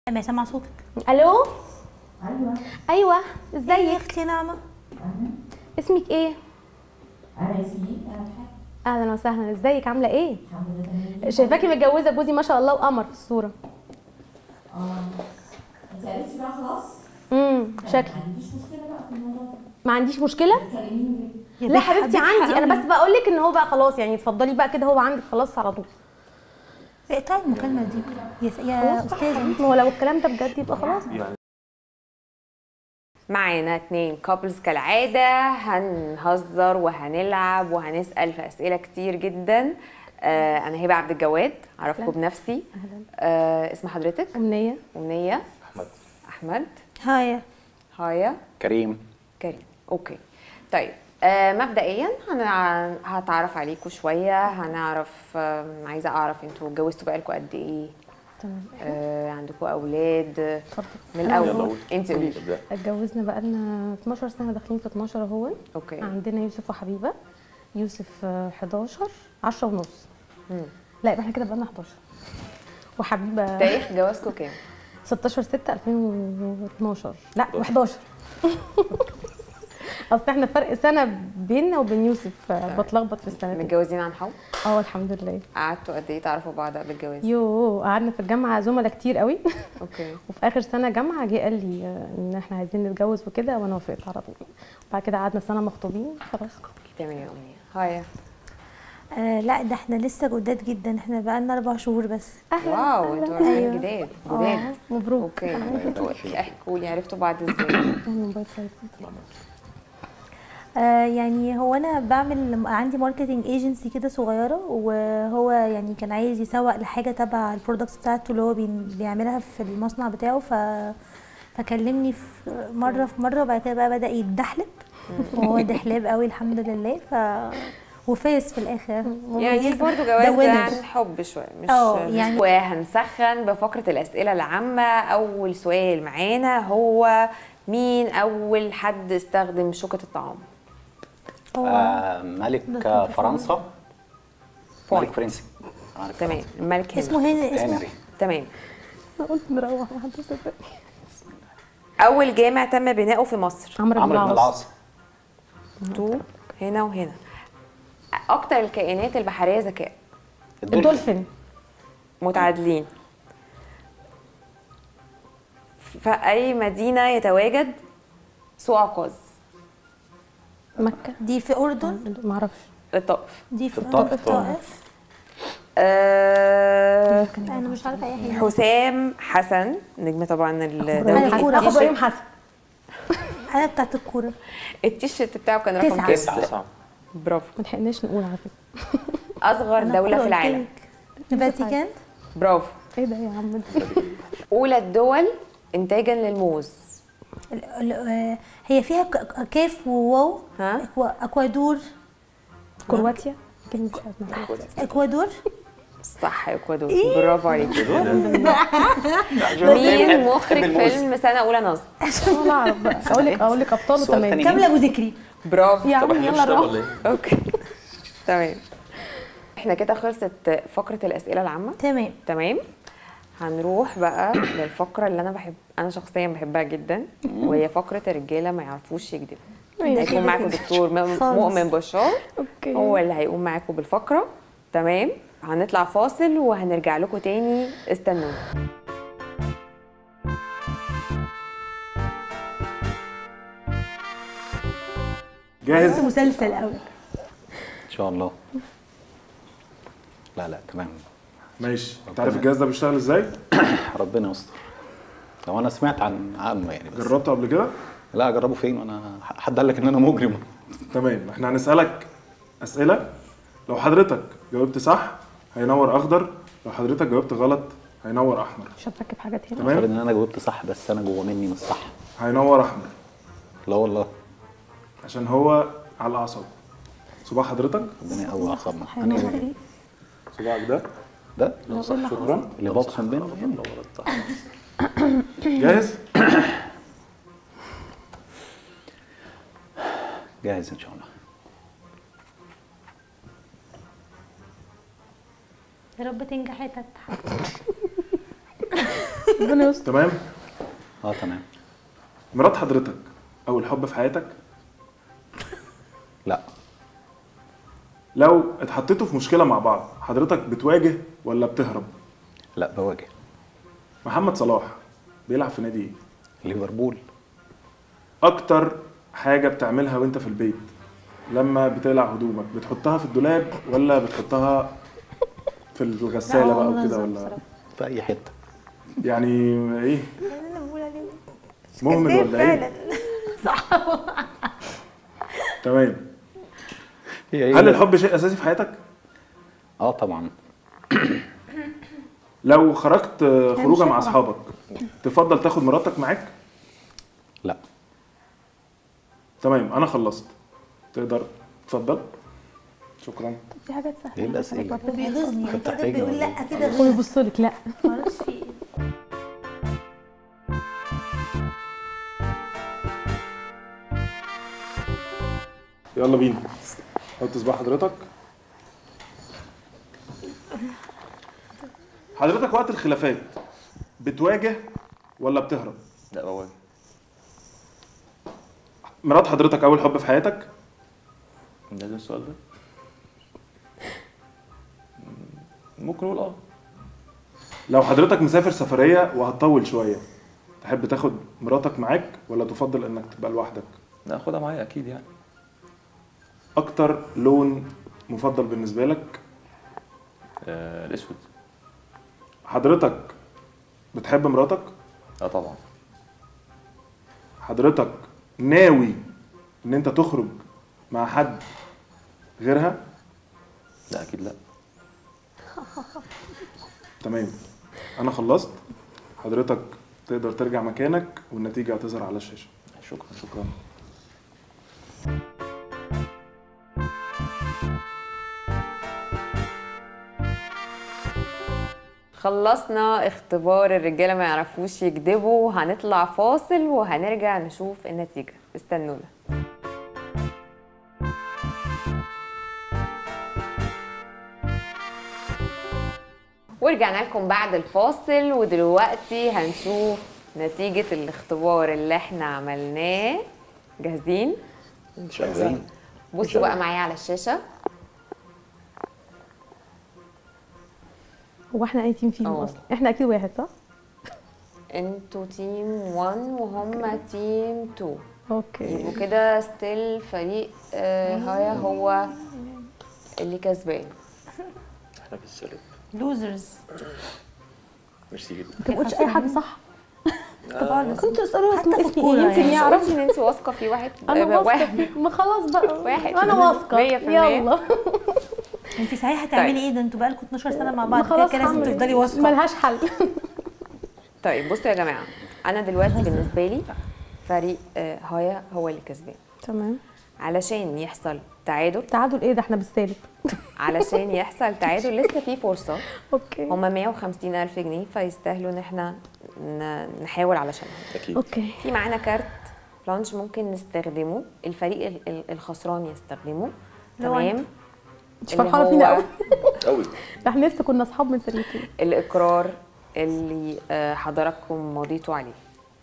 ما سامعه صوتك الو ايوه ايوه يا ازيك اختي نعمه انا اسمك ايه انا ياسمين انا بحب اهلا وسهلا ازيك عامله ايه الحمد لله تمام شايفاكي متجوزه جوزي ما شاء الله وقمر في الصوره اه انت عرفتي بقى خلاص؟ امم شكل ما عنديش مشكله بقى في الموضوع ده ما عنديش مشكله تكلميني ليه؟ يا لا بنت حبيبتي حبيبتي عندي انا بس بقول لك ان هو بقى خلاص يعني اتفضلي بقى كده هو عندك خلاص على طول اقطعي المكالمه دي يا, يا استاذه ما هو لو الكلام ده بجد يبقى خلاص معانا اتنين كابلز كالعادة هنهزر وهنلعب وهنسأل في أسئلة كتير جدا آه أنا هبة عبد الجواد أعرفكم بنفسي آه اسم حضرتك امنيه أمنية احمد أحمد هاي هايا كريم كريم أوكي طيب آه مبدئيا هنع- هتعرف عليكم شوية هنعرف آه عايزة أعرف انتوا اتجوزتوا بقالكم قد إيه تمام آه عندكم أولاد اتفضل من أنا الأول أقول. انت قولي ابدأ. اتجوزنا بقالنا 12 سنه داخلين في 12 اهو أوكي عندنا يوسف وحبيبه يوسف آه، 11 10 ونص مم. لا يبقى احنا كده بقالنا 11 وحبيبه تاريخ جوازكم كام؟ 16 6 2012 لا 11 اصل احنا فرق سنه بيننا وبين يوسف آه، بتلخبط في السنتين متجوزين عن حب؟ اه الحمد لله قعدتوا قد ايه تعرفوا بعض قبل الجواز؟ يو قعدنا في الجامعه زملاء كتير قوي اوكي وفي اخر سنه جامعه جه قال لي آه، ان احنا عايزين نتجوز وكده وانا وافقت على طول وبعد كده قعدنا سنه مخطوبين خلاص تمام يا امنيه هاي آه لا ده احنا لسه جداد جدا احنا بقالنا اربع شهور بس واو انتوا عارفين أيوة. جداد آه. جداد مبروك اوكي احكوا لي عرفتوا بعض ازاي؟ الموبايل سايب. آه يعني هو انا بعمل عندي ماركتنج ايجنسي كده صغيره وهو يعني كان عايز يسوق لحاجه تبع البرودكتس بتاعته اللي هو بين- بيعملها في المصنع بتاعه ف فكلمني في مره في مره وبعد كده بقى بدا يتدحلب وهو دحلاب قوي الحمد لله ف وفاز في الاخر يعني برضه ده جواز winner. عن حب شويه مش اه، مش- يعني- وهنسخن بفقره الاسئله العامه اول سؤال معانا هو مين اول حد استخدم شوكه الطعام؟ هو آه ملك آه، فرنسا ملك فرنسي عارف تمام فرنسا. الملك هنري اسمه هنا اسمه هنري تمام انا قلت نروح ما حدش صدقني اول جامع تم بناؤه في مصر عمرو بن عمرو بن العاص العاص تو هنا وهنا اكتر الكائنات البحريه ذكاء الدولفين متعادلين في اي مدينه يتواجد سوق عكاظ مكه دي في اردن ما اعرفش الطائف دي في في الطائف. الطائف أه انا مش عارفه اي حاجه حسام حسن نجم طبعا أنا الدوري الكورة. اخو ابراهيم حسن انا بتاعت الكوره التيشيرت بتاعه كان رقم تسعة. كام تسعة برافو ما لحقناش نقول على فكره اصغر أنا دوله كورة في العالم قلتلك. الفاتيكان برافو ايه ده يا عم ده؟ اولى الدول انتاجا للموز ال- ال- آه، هي فيها ك- ك- كاف وواو ها؟ أكوا- اكوادور كرواتيا كده مش عارفه اكوادور صح يا اكوادور برافو عليك مين مخرج الموز. فيلم سنه اولى نصب ولا اعرف بقى اقول لك اقول لك ابطاله سؤال تمام تاني. كامله ابو ذكري برافو يا عم يلا نروح اوكي تمام احنا كده خلصت فقره الاسئله العامه تمام تمام هنروح بقى للفقره اللي انا بحب انا شخصيا بحبها جدا وهي فقره الرجاله ما يعرفوش يكذبوا هيكون معاكم دكتور م- خالص. مؤمن بشار اوكي هو اللي هيقوم معاكم بالفقره تمام هنطلع فاصل وهنرجع لكم تاني استنونا بس مسلسل قوي ان شاء الله لا لا تمام ماشي انت عارف الجهاز ده بيشتغل ازاي؟ ربنا يستر هو انا سمعت عن عنه يعني بس جربته قبل كده؟ لا اجربه فين وانا حد قال لك ان انا مجرم تمام احنا هنسألك أسئلة لو حضرتك جاوبت صح هينور أخضر لو حضرتك جاوبت غلط هينور أحمر مش هتركب حاجات هنا تمام؟ افترض ان انا جاوبت صح بس انا جوه مني مش صح هينور أحمر لا والله عشان هو على الأعصاب صباح حضرتك ربنا يقوي اعصابنا هينور أنا- ايه صباعك ده ده شكرا اللي بطحن بينه جاهز؟ جاهز ان شاء الله يا رب تنجح يا تتا ربنا يستر تمام اه تمام مرات حضرتك اول حب في حياتك لا لو اتحطيتوا في مشكله مع بعض حضرتك بتواجه ولا بتهرب لا بواجه محمد صلاح بيلعب في نادي ايه ليفربول اكتر حاجه بتعملها وانت في البيت لما بتقلع هدومك بتحطها في الدولاب ولا بتحطها في الغساله لا، بقى هو وكده منظم ولا بصراحة. في اي حته يعني ايه انا بقول عليه مهمل كذاب ولا ايه فعلا تمام هي ايه هل الحب شيء اساسي في حياتك اه طبعا لو خرجت آه، خروجه مع شقة. اصحابك تفضل تاخد مراتك معاك لا تمام انا خلصت تقدر تفضل شكرا في حاجات سهله ايه الاسئله بيغيظني يعني كنت كده هتيجي بيقول ولا لا إيه؟ كده هو يبص لك لا معرفش في ايه يلا بينا حط صباح حضرتك حضرتك وقت الخلافات بتواجه ولا بتهرب لا بواجه مرات حضرتك اول حب في حياتك لازم السؤال ده ممكن نقول اه لو حضرتك مسافر سفريه وهتطول شويه تحب تاخد مراتك معاك ولا تفضل انك تبقى لوحدك لا اخدها معايا اكيد يعني اكتر لون مفضل بالنسبه لك آه الاسود حضرتك بتحب مراتك اه طبعا حضرتك ناوي ان انت تخرج مع حد غيرها لا اكيد لا تمام انا خلصت حضرتك تقدر ترجع مكانك والنتيجه هتظهر على الشاشه شكرا شكرا خلصنا اختبار الرجاله ما يعرفوش يكذبوا هنطلع فاصل وهنرجع نشوف النتيجه استنونا ورجعنا لكم بعد الفاصل ودلوقتي هنشوف نتيجة الاختبار اللي احنا عملناه جاهزين؟ شغالين بصوا بقى معايا على الشاشة هو احنا اي تيم فيهم اه. اصلا احنا اكيد واحد صح انتوا تيم 1 وهم تيم 2 اوكي يبقوا كده ستيل فريق آه هيا هو اللي كسبان احنا في السلام لوزرز ميرسي جدا ما تبقوش اي حد صح خالص كنتوا تسالوا حتى اسمه في اسمي الكورة ايه يمكن يعني. يعرف عرفتي ان انت واثقة في واحد انا آه، واثقه واحد فيك ما خلاص بقى واحد. انا واثقه مية في المية. يلا انت صحيح هتعملي ايه ده انتوا بقالكم 12 سنه مع ما بعض كده خلاص كده لازم هعمل تفضلي إيه؟ واثقه ملهاش حل طيب بصوا يا جماعة أنا دلوقتي بالنسبة لي فريق آه هيا هو اللي كسبان تمام علشان يحصل تعادل تعادل ايه ده احنا بالسالب علشان يحصل تعادل لسه في فرصة اوكي هما 150 ألف جنيه فيستاهلوا إن احنا ن- نحاول علشانهم اكيد اوكي في معانا كارت بلانش ممكن نستخدمه الفريق ال- ال- الخسران يستخدمه لو تمام مش اللي فرحانه هو فينا قوي قوي احنا لسه كنا اصحاب من سنتين الإقرار اللي آه، حضراتكم مضيتوا عليه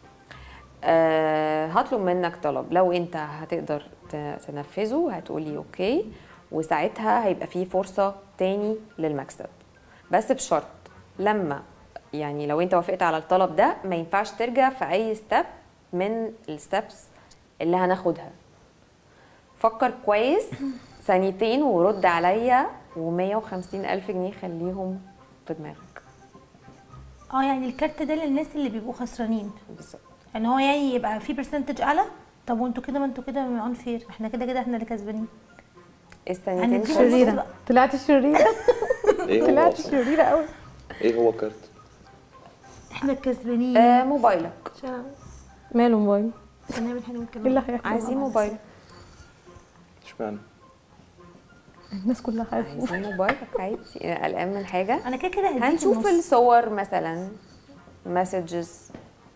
آه، هطلب منك طلب لو انت هتقدر ت- تنفذه هتقولي اوكي وساعتها هيبقى فيه فرصة تاني للمكسب بس بشرط لما يعني لو انت وافقت على الطلب ده ما ينفعش ترجع في اي ستيب من الستبس اللي هناخدها فكر كويس ثانيتين ورد عليا و150 ألف جنيه خليهم في دماغك اه يعني الكارت ده للناس اللي بيبقوا خسرانين بالظبط يعني هو يعني يبقى في برسنتج اعلى طب وانتوا كده ما انتوا كده انفير احنا كده كده احنا اللي كسبانين الثانيتين هنديهم خلصوا. شريرة. شريره طلعت شريره ايه هو طلعت أصلاً؟ شريره قوي ايه هو الكارت احنا الكسبانين آه موبايلك ماله موبايل عشان نعمل حاجه ونتكلم ايه اللي هيحصل عايزين موبايلك اشمعنى الناس كلها خايفه عايزين موبايلك عادي آه، قلقان من حاجه انا كده كده هديك هنشوف النص. الصور مثلا مسجز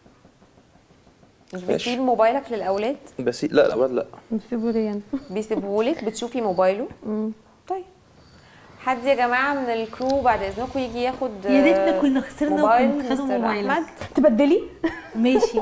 مش ماشي. بتسيب موبايلك للاولاد بس لا لا لا نسيبه ليه يعني بيسيبهولك بتشوفي موبايله مم. طيب حد يا جماعه من الكرو بعد اذنكم يجي ياخد يا ريتنا آه، كنا خسرنا موبايل وكنا خدوا مستر موبايلك. احمد تبدلي ماشي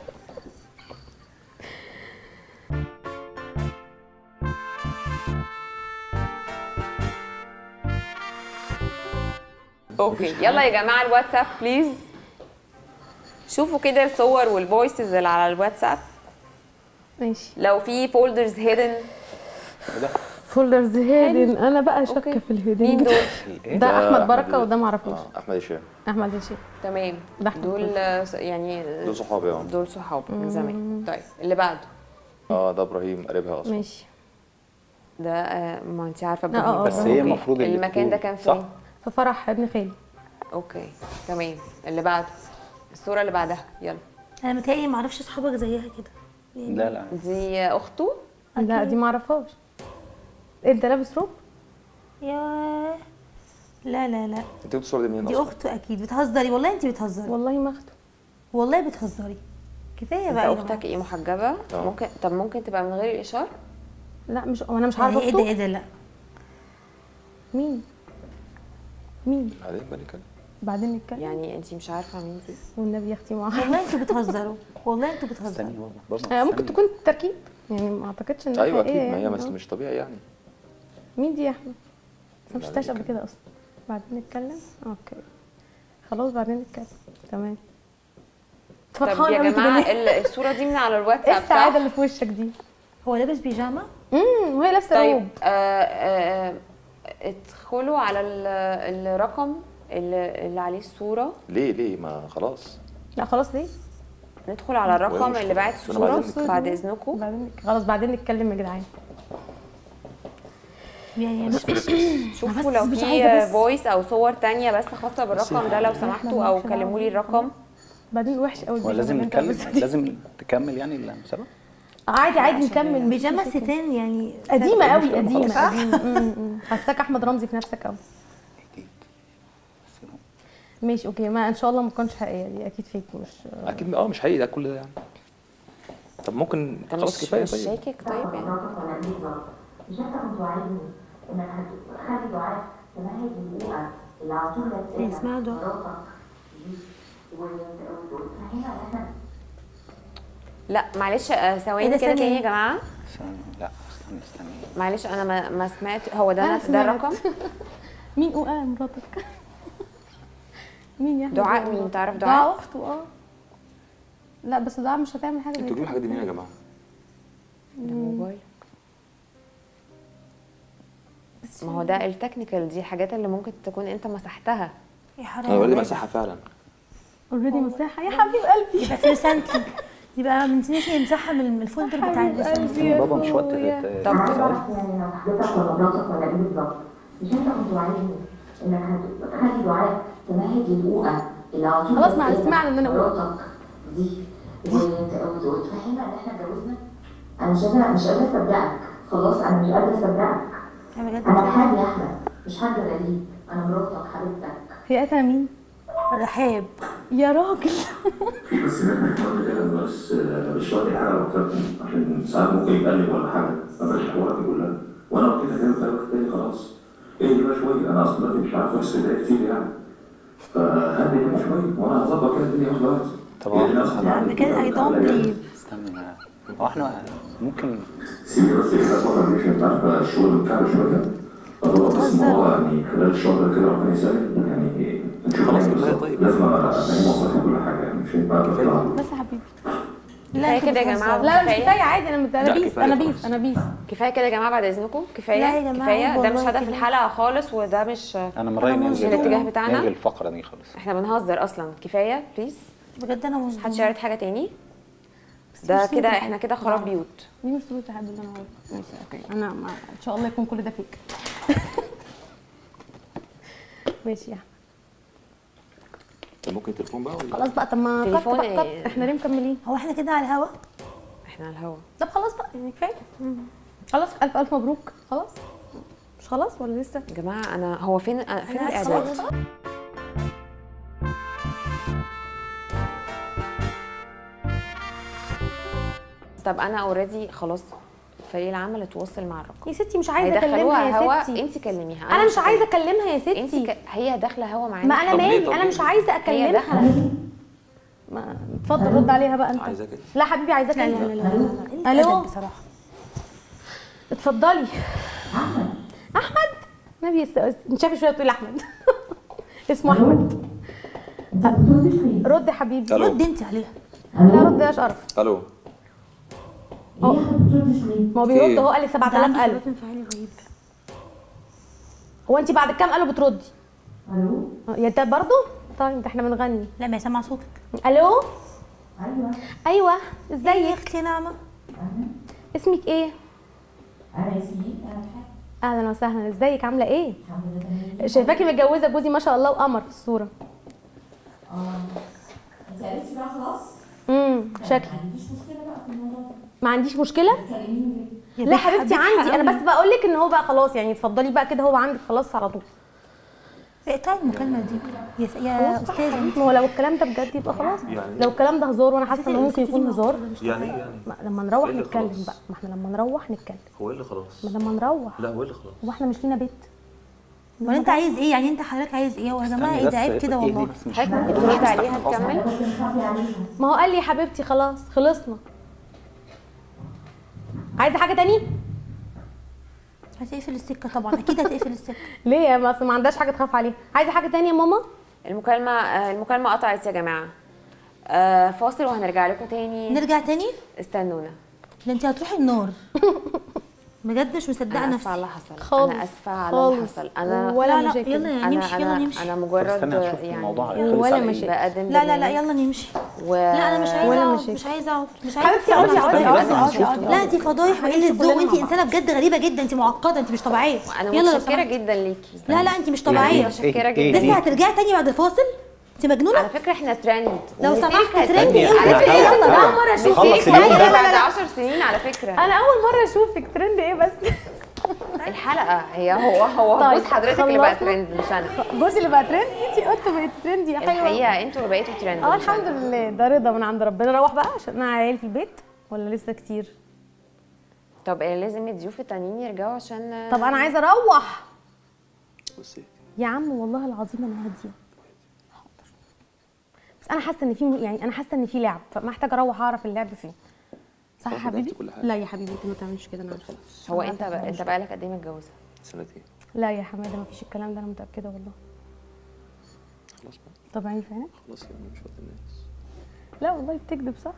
اوكي يلا يا جماعه الواتساب بليز شوفوا كده الصور والفويسز اللي على الواتساب ماشي لو في فولدرز هيدن فولدرز هيدن انا بقى شاكه أوكي. في الهيدن مين دول ايه ده ده احمد بركه أحمد- وده معرفوش اه احمد هشام احمد هشام تمام ده أحمد دول آه، يعني دول صحابي اه دول صحاب من زمان طيب اللي بعده اه ده ابراهيم قريبها اصلا ماشي ده آه، ما انت عارفه آه، ابراهيم آه، بس هي أوكي. المفروض اللي المكان ده تكون- كان صح؟ فين في فرح ابن خالي اوكي تمام اللي بعده الصوره اللي بعدها يلا انا متهيألي ما اعرفش اصحابك زيها كده يعني لا لا دي اخته لا دي معرفهاش انت لابس روب يا لا لا لا انت جبت الصوره دي منين دي اصلا؟ اخته اكيد بتهزري والله انت بتهزري والله ما اخده والله بتهزري كفايه انت بقى يا اختك جماعة. ايه محجبه اه. ممكن طب ممكن تبقى من غير الاشاره لا مش وانا مش عارفه ايه ده ايه اخته ده لا مين مين بعدين بقى نتكلم بعدين نتكلم يعني انت مش عارفه مين دي والنبي يا اختي ما والله انتوا بتهزروا والله انتوا بتهزروا استني بابا بابا آه، ممكن استني. تكون تركيب يعني ما اعتقدش ان ايوه اكيد حقيقية ما هي يعني. مش آه. مش طبيعي يعني مين دي يا احمد بس ما بعدين شفتهاش قبل نتكلم. كده اصلا بعدين نتكلم اوكي خلاص بعدين نتكلم تمام طب فرحان يا قوي كده جماعه ليه؟ ال- الصوره دي من على ايه الواتساب السعاده صح؟ اللي في وشك دي هو لابس بيجامه امم وهي لابسه طيب روب آه آه ادخلوا على ال- الرقم اللي, اللي عليه الصوره ليه ليه ما خلاص لا خلاص ليه ندخل على الرقم مش اللي باعت أنا بعدين الصوره نتكلم. بعد اذنكم بعدين نك- خلاص بعدين نتكلم يا جدعان يعني مش شوفوا بس لو مش في عايزة بس. فويس او صور تانية بس خاصه بالرقم ده لو سمحتوا او كلموا لي الرقم بعدين وحش قوي هو لازم نتكلم لازم تكمل يعني المسابقه عادي عادي نكمل بيجامه ستان يعني قديمه قوي مشكلة، قديمه خلاص. قديمه أمم، أمم. حاساك احمد رمزي في نفسك قوي جديد بس هو- ماشي اوكي ما ان شاء الله ما تكونش حقيقيه دي اكيد فيك مش اكيد اه مش حقيقي ده كل ده يعني طب ممكن انت خلاص مش كفايه مش طيب شاكك طيب يعني ولا بالظبط مش انت كنت وعدني انك هتخلي دعاء تمهد البيئه اللي على طول إيه، اسمها دعاء. مراتك دي وتفهمها ان احنا لا معلش آه، إيه ثواني ده كده تاني ثانية؟ يا جماعه استني لا استني استني معلش انا ما, ما سمعت هو ده أنا نفس ده سمعت. الرقم مين او اه مراتك مين يا احمد دعاء مين تعرف دعاء دعاء اخته اه لا بس دعاء مش هتعمل حاجه زي انتوا كده بتجيبوا الحاجات دي منين يا جماعه؟ ده موبايل ما هو ده التكنيكال دي الحاجات اللي ممكن تكون انت مسحتها يا انا حرام اوريدي عليك. مسحها فعلا اوريدي مساحه يا حبيب قلبي يبقى في رسالتي يبقى من سنتي يمسحها من من الفولدر بتاع حبيب الرسالة قلبي يا بابا مش وقت أخويا. ت- طب انا تسأل. بعرف يعني لو صاحبتك ولا مراتك ولا ايه بالظبط مش انت كنت وعدني انك هتخلي دعاء تمهد البيئه اللي على طول خلاص، ما بتقابل سمعنا إن أنا أقول. مراتك دي وت- وتفهمها ان احنا اتجوزنا انا مش قادره مش قادره اصدقك خلاص انا مش قادره اصدقك انا بجد انا حد يا احمد مش حد غريب انا مراتك حبيبتك هي قتله مين رحاب يا راجل في بس نعمل حوار كده بس آه، مش شرط حاجه او كابتن عشان ساعات ممكن يتقلب ولا حاجه ما بقاش الحوارات دي كلها وانا لو كده كده في وقت تاني خلاص ايه بقى شويه انا اصلا دلوقتي مش عارف بس ده كتير يعني فهدي كده شويه وانا هظبط كده الدنيا واحده واحده طبعا. يعني أصلاً لا عندي بجد كده I don't على جنب. believe استني هو احنا ممكن سيبي بس كده فتره مش انت عارفه الشغل متكعب شويه فهو بس الموضوع يعني خلال الشهر كده ربنا يسهل يعني نشوف خلاص يعني كفاية بالظبط. طيب. لازم ابقى فاهم وقتي كل حاجه يعني مش هينفع أبقى في لحظة. بس يا حبيبي كفايه كده يا جماعه لا مش كفايه كفايه عادي انا مت- انا لا، بيس كفاية انا خلاص. بيس انا بيس كفايه كده يا جماعه بعد اذنكم كفايه لا يا جماعة، كفايه ده مش والله هدف كده. الحلقه خالص وده مش انا من رايي أنا نلغي مصدومة. الاتجاه بتاعنا؟ نلغي الفقره دي خالص احنا بنهزر اصلا كفايه بليز بجد انا مصدومه محدش يعرض حاجه تاني مش ده صورة كده حد. احنا كده خراب بيوت دي مش صورة حد اللي انا هقوله ماشي اوكي انا ما... ان شاء الله يكون كل ده فيك ماشي يا احمد طب ممكن تليفون بقى ولا خلاص بقى طب ما قط- تليفون قط- قط. إيه؟ احنا ليه مكملين هو احنا كده على الهوا احنا على الهوا طب خلاص بقى يعني كفايه خلاص الف الف مبروك خلاص مش خلاص ولا لسه يا جماعه انا هو فين أنا فين أنا الاعداد خلاص. طب انا اوريدي خلاص فريق العمل اتواصل مع الرقم يا ستي مش عايزه اكلمها هيدخلوها هوا يا ستي انت كلميها انا مش عايزه هكلمها. اكلمها يا انت ستي ك... هي داخله هوا معانا ما انا طب ليه؟ مالي طب انا ليه؟ مش عايزه هي اكلمها داخله ما اتفضل رد عليها بقى انت عايزاك إيه؟ لا حبيبي عايزاك لا لا انت لا لا لا ألو؟ الأدب بصراحه اتفضلي احمد نبي يس- نشاف شويه تقول احمد اسمه احمد انت بتردش ليه؟ رد يا حبيبي الو رد انت عليها لا رد يا شرف الو ليه يا احمد بتردش ليه؟ ما هو في بيرد إيه؟ اهو قال لي ده 7000 عنده قلب ثبات انفعالي رهيب هو انت بعد كام قالوا بتردي الو يا انت برضه طيب ده احنا بنغني لا ما يسمع صوتك الو ايوه ايوه يا ازيك اختي نعمه انا اسمك ايه انا ياسمين انا بحب اهلا وسهلا ازيك عامله ايه الحمد لله تمام شايفاكي متجوزه جوزي ما شاء الله وقمر في الصوره اه انت عرفتي بقى خلاص؟ امم شكل ما عنديش مشكله بقى في الموضوع ده ما عنديش مشكله تكلميني ليه؟ يا لا بنت حبيبتي حبيبتي عندي انا بس بقول لك ان هو بقى خلاص يعني اتفضلي بقى كده هو عندك خلاص على طول اقطعي المكالمه دي يا, س... يا استاذه ما هو لو الكلام ده بجد يبقى خلاص لو الكلام ده هزار وانا حاسه انه ممكن يكون هزار يعني ايه يعني؟ ما- لما نروح إيه اللي نتكلم خلاص؟ بقى ما احنا لما نروح نتكلم هو ايه اللي خلاص؟ ما لما نروح لا هو ايه اللي خلاص؟ هو احنا مش لينا بيت ما انت عايز ايه يعني انت حضرتك عايز ايه يا جماعه ايه ده عيب كده والله حضرتك ممكن ترد عليها تكمل كنت مخبي عليها ما هو قال لي يا حبيبتي خلاص خلصنا عايزه حاجه تاني هتقفل السكه طبعا اكيد هتقفل السكه ليه يا ما أصل ما عندهاش حاجه تخاف عليها عايزه حاجه تانية يا ماما المكالمه آه، المكالمه قطعت يا جماعه آه، فاصل وهنرجع لكم تاني نرجع تاني استنونا ده انت هتروحي النار بجد مش مصدقه انا اسفه على نفسي اللي حصل خالص. انا اسفه على اللي خالص. حصل انا ولا لا لا مشاكل. يلا انا نمشي يلا انا نمشي انا طب مجرد استنى أشوف يعني الموضوع ولا خلص على إيه. مشاكل. بقدم لا لا لا برنامج يلا نمشي و... لا انا مش عايزه ولا اقعد مشاكل. مش عايزه اقعد مش عايزه حبيبتي اقعدي اقعدي اقعدي اقعدي اقعدي لا دي فضايح وقله ذوق انت انسانه بجد غريبه جدا انت معقده انت مش طبيعيه انا يلا لو متشكره سمحتي. جدا ليكي لا لا انت مش طبيعيه متشكره إيه؟ جدا لسه هترجعي تاني بعد الفاصل انت مجنونه على فكره احنا ترند لو ومثيرك سمحت هت- ترند ايه على فكرة يلا ده يلا. اول مره اشوف خلص مثيرك اليوم هت- ده. بعد 10 سنين على فكره انا اول مره اشوفك ترند ايه بس الحلقه هي هو هو طيب، جوز حضرتك اللي بقى خلصنا. ترند مش انا جوزي اللي بقى ترند انتي قلت بقيت ترند يا حلوه الحقيقه انتوا اللي بقيتوا ترند اه مش الحمد أنا. لله ده رضا من عند ربنا روح بقى عشان انا عيال في البيت ولا لسه كتير طب آه، لازم الضيوف التانيين يرجعوا عشان طب انا عايزه اروح بصي يا عم والله العظيم انا هاديه حاضر بس انا حاسه ان في يعني انا حاسه ان في لعب فمحتاجه اروح اعرف اللعب فين صح يا خلاص حبيبي بدأت كل حاجة. لا يا حبيبي انت ما تعملش كده انا عارفه هو انت بقى انت بقالك قد ايه متجوزه سنتين لا يا حماده ما فيش الكلام ده انا متاكده والله خلاص بقى طب عيني في عينك خلاص يعني مش وقت الناس لا والله بتكذب صح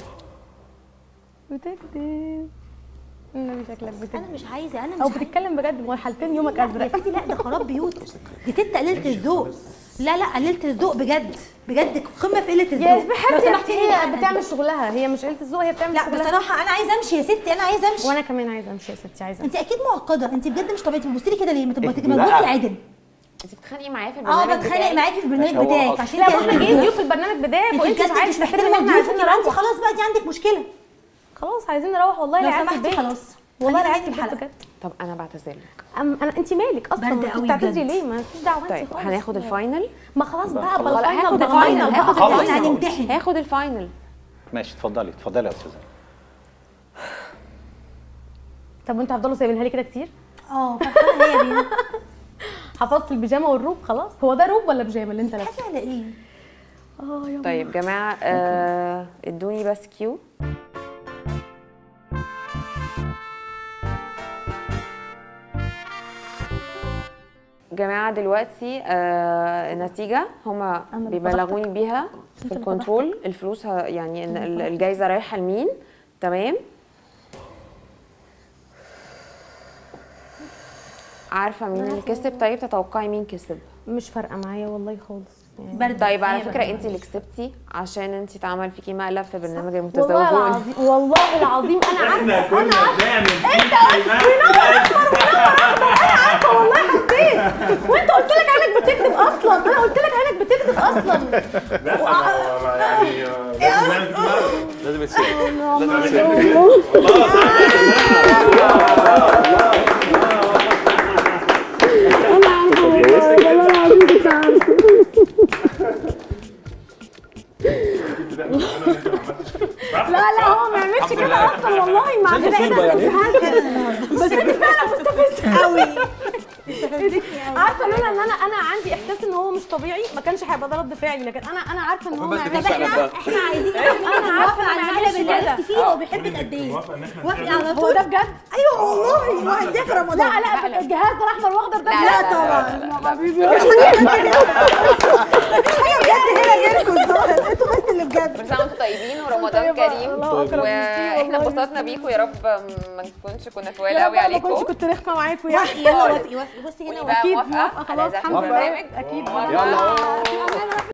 بتكذب النبي شكلك انا بتكذب مش عايزه انا مش او عايزة. بتتكلم بجد ما هو الحالتين يومك يا ازرق سيدي لا ده خراب بيوت دي ست قليله الذوق لا لا قليله الذوق بجد بجد قمه في قله الذوق يا لو حبيبتي سمحتي لي هي بتعمل شغلها هي مش قله الذوق هي بتعمل لا شغلها بصراحه انا عايزه امشي يا ستي انا عايزه امشي وانا كمان عايزه امشي يا ستي عايزه انت اكيد معقده انت بجد مش طبيعيه بتبصي لي كده ليه ما تبقى إيه؟ ما لا. تبصي عادل انت بتتخانقي معايا في اه البرنامج بتخانق بتاعي معاكي في البرنامج هو بتاعك قصد. عشان لا انت ما احنا جايين ضيوف في البرنامج بتاعك انت وانت بجد مش عايز مش تحترمي محترمه ان احنا عايزين ضيوفك يبقى انت نروح خلاص بقى دي عندك مشكله خلاص عايزين نروح والله لو العيال في سمحتي البيت خلاص والله خلينا العيال في ننهي البيت الحلقة. بجد طب انا بعتذر لك أم انا انت مالك اصلا برد انت قوي بتعتذري بجد. ليه ما فيش دعوه انت طيب خالص. هناخد الفاينل ما خلاص بقى خلاص. بلا هاخد فاينل الفاينل بقى هاخد خلاص. احنا الفاينل هنمتحن هاخد الفاينل ماشي اتفضلي اتفضلي يا استاذه طب وانتوا هتفضلوا سايبينها لي كده كتير اه فرحانه هي بينا حفظت البيجامه والروب خلاص هو ده روب ولا بيجامه اللي انت لابسه حاجه على ايه اه يا طيب جماعه آه ادوني بس كيو جماعه دلوقتي آه النتيجه هما أنا بيبلغوني بيها في الكنترول الفلوس ه- يعني إن ال- الجايزه رايحه لمين تمام عارفه مين اللي كسب طيب تتوقعي مين كسب مش فارقه معايا والله خالص يعني برد طيب على هي فكره برد. انت اللي كسبتي عشان انت اتعمل فيكي مقلب في برنامج والله المتزوجون العظيم والله العظيم انا عارفه احنا كنا بنعمل فيك والله حسيت وانت قلت لك عينك بتكذب اصلا انا قلت لك عينك بتكذب اصلا لا ما هو ما يعني آه، لازم نعمل كده. لازم يتسجل لازم يتسجل لا لا هو ما يعملش الحمد كده لله. اصلا والله ما عندنا مصيبة يعني. بس انت فعلا مستفزه قوي عارفه لولا ان انا انا عندي احساس ان هو مش طبيعي ما كانش هيبقى ده رد فعلي لكن انا انا عارفه ان هو ما بس يعملش فعلا كده بقى. احنا عايزين انا عارفه على ان المقلب اللي كده عرفتي فيه هو بيحبك قد ايه موافقه ان احنا وافقي نشارك. على هو طول ده بجد ايوه والله وهديها في رمضان لا لا الجهاز ده الاحمر واخضر ده لا، بجد لا، طبعا حبيبي حاجه بجد هنا غيركم الظاهر انتوا بس اللي بجد كل سنه وانتم طيبين ورمضان طيبة. كريم الله أكرم واحنا والله. انبسطنا بيكم يا رب ما نكونش كنا طوال يا رب قوي ما كنتش عليكم كنت رخمه معاكم يعني وافقي يلا وافقي وافقي بصي هنا قولي بقى اكيد موافقه موافقه على خلاص ذات الحمد لله البرنامج اكيد موافقة. يلا